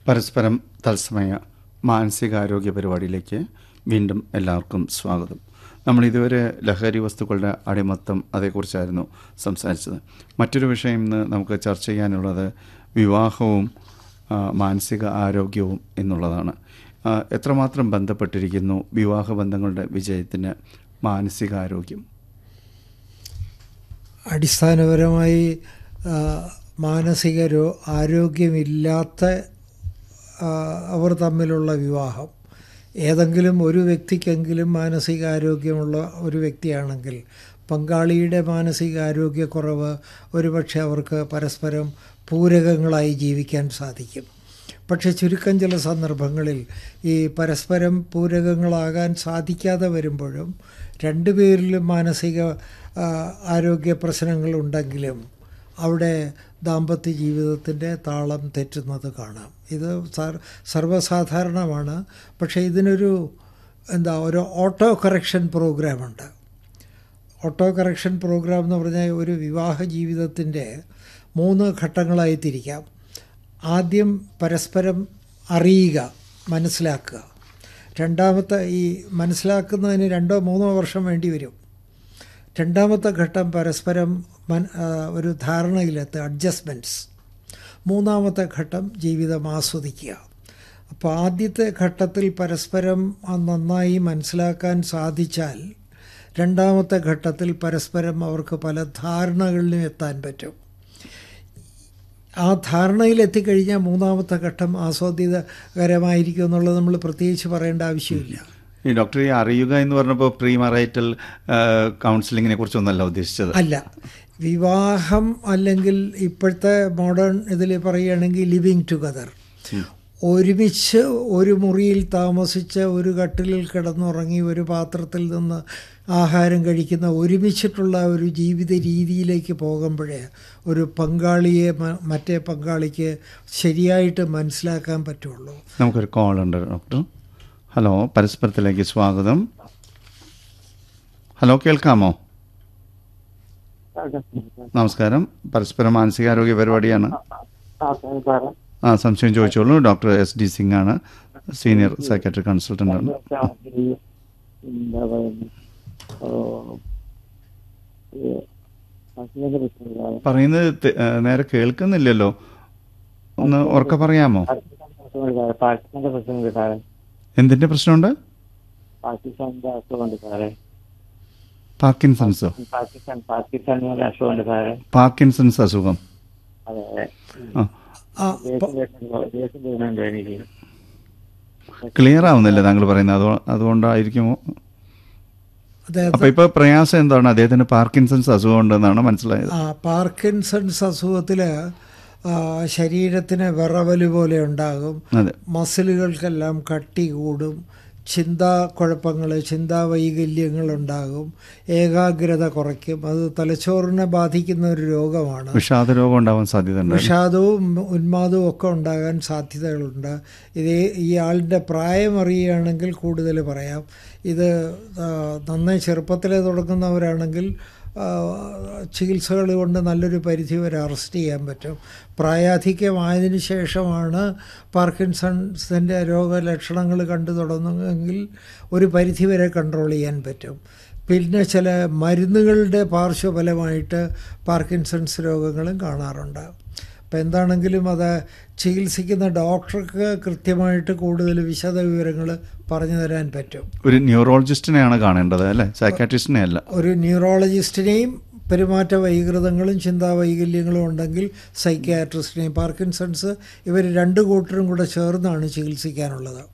പരസ്പരം തത്സമയ മാനസികാരോഗ്യ പരിപാടിയിലേക്ക് വീണ്ടും എല്ലാവർക്കും സ്വാഗതം നമ്മൾ ഇതുവരെ ലഹരി വസ്തുക്കളുടെ അടിമത്തം അതേക്കുറിച്ചായിരുന്നു സംസാരിച്ചത് മറ്റൊരു വിഷയം ഇന്ന് നമുക്ക് ചർച്ച ചെയ്യാനുള്ളത് വിവാഹവും ആ, മാനസിക ആരോഗ്യവും എന്നുള്ളതാണ് ആ, എത്രമാത്രം ബന്ധപ്പെട്ടിരിക്കുന്നു വിവാഹ ബന്ധങ്ങളുടെ വിജയത്തിന് മാനസികാരോഗ്യം അടിസ്ഥാനപരമായി ആ, മാനസിക രോ ആരോഗ്യമില്ലാത്ത ആ, അവർ തമ്മിലുള്ള വിവാഹം ഏതെങ്കിലും ഒരു വ്യക്തിക്കെങ്കിലും മാനസികാരോഗ്യമുള്ള ഒരു വ്യക്തിയാണെങ്കിൽ പങ്കാളിയുടെ മാനസികാരോഗ്യക്കുറവ് ഒരുപക്ഷെ അവർക്ക് പരസ്പരം പൂരകങ്ങളായി ജീവിക്കാൻ സാധിക്കും പക്ഷെ ചുരുക്കം ചില സന്ദർഭങ്ങളിൽ ഈ പരസ്പരം പൂരകങ്ങളാകാൻ സാധിക്കാതെ വരുമ്പോഴും രണ്ടുപേരിലും മാനസിക ആ, ആരോഗ്യ പ്രശ്നങ്ങളുണ്ടെങ്കിലും അവിടെ ദാമ്പത്യ ജീവിതത്തിൻ്റെ താളം തെറ്റുന്നത് കാണാം ഇത് സർ- സർവ്വസാധാരണമാണ് പക്ഷേ ഇതിനൊരു എന്താ ഒരു ഓട്ടോ കറക്ഷൻ പ്രോഗ്രാമുണ്ട് ഓട്ടോ കറക്ഷൻ പ്രോഗ്രാം എന്ന് പറഞ്ഞാൽ ഒരു വിവാഹ ജീവിതത്തിൻ്റെ മൂന്ന് ഘട്ടങ്ങളായി തിരിക്കാം ആദ്യം പരസ്പരം അറിയുക മനസ്സിലാക്കുക രണ്ടാമത്തെ ഈ മനസ്സിലാക്കുന്നതിന് രണ്ടോ മൂന്നോ വർഷം വേണ്ടി വരും രണ്ടാമത്തെ ഘട്ടം പരസ്പരം മൻ ആ, ഒരു ധാരണയിലെത്തുക അഡ്ജസ്റ്റ്മെൻറ്റ്സ് മൂന്നാമത്തെ ഘട്ടം ജീവിതം ആസ്വദിക്കുക അപ്പോൾ ആദ്യത്തെ ഘട്ടത്തിൽ പരസ്പരം ആ നന്നായി മനസ്സിലാക്കാൻ സാധിച്ചാൽ രണ്ടാമത്തെ ഘട്ടത്തിൽ പരസ്പരം അവർക്ക് പല ധാരണകളിലും എത്താൻ പറ്റും ആ ധാരണയിൽ എത്തിക്കഴിഞ്ഞാൽ മൂന്നാമത്തെ ഘട്ടം ആസ്വാദ്യകരമായിരിക്കും എന്നുള്ളത് നമ്മൾ പ്രത്യേകിച്ച് പറയേണ്ട ആവശ്യമില്ല ഈ ഡോക്ടർ ഈ അറിയുക എന്ന് പറഞ്ഞപ്പോൾ പ്രീ മറൈറ്റൽ കൗൺസിലിങ്ങിനെ കുറിച്ചൊന്നല്ല ഉദ്ദേശിച്ചത് അല്ല വിവാഹം അല്ലെങ്കിൽ ഇപ്പോഴത്തെ മോഡേൺ ഇതിൽ പറയുകയാണെങ്കിൽ ലിവിങ് ടുഗദർ ഒരുമിച്ച് ഒരു മുറിയിൽ താമസിച്ച് ഒരു കട്ടിലിൽ കിടന്നുറങ്ങി ഒരു പാത്രത്തിൽ നിന്ന് ആഹാരം കഴിക്കുന്ന ഒരുമിച്ചിട്ടുള്ള ഒരു ജീവിത രീതിയിലേക്ക് പോകുമ്പോഴേ ഒരു പങ്കാളിയെ മ- മറ്റേ പങ്കാളിക്ക് ശരിയായിട്ട് മനസ്സിലാക്കാൻ പറ്റുള്ളൂ നമുക്കൊരു കോൾ ഉണ്ട് ഡോക്ടർ ഹലോ പരസ്പരത്തിലേക്ക് സ്വാഗതം ഹലോ കേൾക്കാമോ നമസ്കാരം പരസ്പര മാനസികാരോഗ്യ പരിപാടിയാണ് ആ സംശയം ചോദിച്ചോളൂ ഡോക്ടർ എസ് ഡി സിംഗ് ആണ് സീനിയർ സൈക്കാട്രി കൺസൾട്ടൻ്റ് ആണ് എന്താ പറയുന്നത് പറയുന്നത് തെ- ഏ, നേരെ കേൾക്കുന്നില്ലല്ലോ ഒന്ന് ഉറക്കെ പറയാമോ പാകിസ്ഥാന്റെ പ്രശ്നമുണ്ട് സാറേ എന്തിന്റെ പ്രശ്നമുണ്ട് പാകിസ്ഥാന്റെ അസുഖമുണ്ട് സാറേ പാർക്കിൻസൺസോ പാകിസ്ഥാൻ പാകിസ്ഥാനിലെ അസുഖമുണ്ട് സാറേ പാർക്കിൻസൺസ് അസുഖം അതെ അതെ ആ ആ ദേഷ്യം വരുന്നുണ്ട് ദേഷ്യം വരുന്നുണ്ട് എനിക്ക് ക്ലിയർ ആവുന്നില്ല താങ്കൾ പറയുന്നത് അതോ അതുകൊണ്ടായിരിക്കുമോ അതായത് അപ്പൊ ഇപ്പൊ പ്രയാസം എന്താണ് അദ്ദേഹത്തിന് പാർക്കിൻസൺസ് അസുഖം ഉണ്ടെന്നാണ് മനസ്സിലായത് ആ പാർക്കിൻസൺസ് അസുഖത്തിൽ ശരീരത്തിന് വിറവല് പോലെ ഉണ്ടാകും അതെ മസിലുകൾക്കെല്ലാം കട്ടി കൂടും ചിന്താക്കുഴപ്പങ്ങൾ ചിന്താവൈകല്യങ്ങൾ ഉണ്ടാകും ഏകാഗ്രത കുറയ്ക്കും അത് തലച്ചോറിനെ ബാധിക്കുന്ന ഒരു രോഗമാണ് വിഷാദ രോഗം ഉണ്ടാവാൻ സാധ്യത ഉണ്ട് വിഷാദവും ഉന്മാദവും ഒക്കെ ഉണ്ടാകാൻ സാധ്യതകളുണ്ട് ഇത് ഈ ആളിൻ്റെ പ്രായം അറിയുകയാണെങ്കിൽ കൂടുതൽ പറയാം ഇത് ആ, നന്നായി ചെറുപ്പത്തിലേ തുടങ്ങുന്നവരാണെങ്കിൽ ആ, ചികിത്സകൾ കൊണ്ട് നല്ലൊരു പരിധി വരെ അറസ്റ്റ് ചെയ്യാൻ പറ്റും പ്രായാധിക്യമായതിനു ശേഷമാണ് പാർക്കിൻസൺസിൻ്റെ രോഗലക്ഷണങ്ങൾ കണ്ടു തുടങ്ങുമെങ്കിൽ ഒരു പരിധി വരെ കൺട്രോൾ ചെയ്യാൻ പറ്റും പിന്നെ ചില മരുന്നുകളുടെ പാർശ്വഫലമായിട്ട് പാർക്കിൻസൺസ് രോഗങ്ങളും കാണാറുണ്ട് അപ്പം എന്താണെങ്കിലും അത് ചികിത്സിക്കുന്ന ഡോക്ടർക്ക് കൃത്യമായിട്ട് കൂടുതൽ വിശദ വിവരങ്ങൾ പറഞ്ഞു തരാൻ പറ്റും ഒരു ന്യൂറോളജിസ്റ്റിനെയാണ് കാണേണ്ടത് അല്ലെ സൈക്കാട്രിസ്റ്റിനെ അല്ല ഒരു ന്യൂറോളജിസ്റ്റിനെയും പെരുമാറ്റ വൈകൃതങ്ങളും ചിന്താവൈകല്യങ്ങളും ഉണ്ടെങ്കിൽ സൈക്യാട്രിസ്റ്റിനെയും പാർക്കിൻസൺസ് ഇവർ രണ്ട് കൂട്ടരും കൂടെ ചേർന്നാണ് ചികിത്സിക്കാനുള്ളത്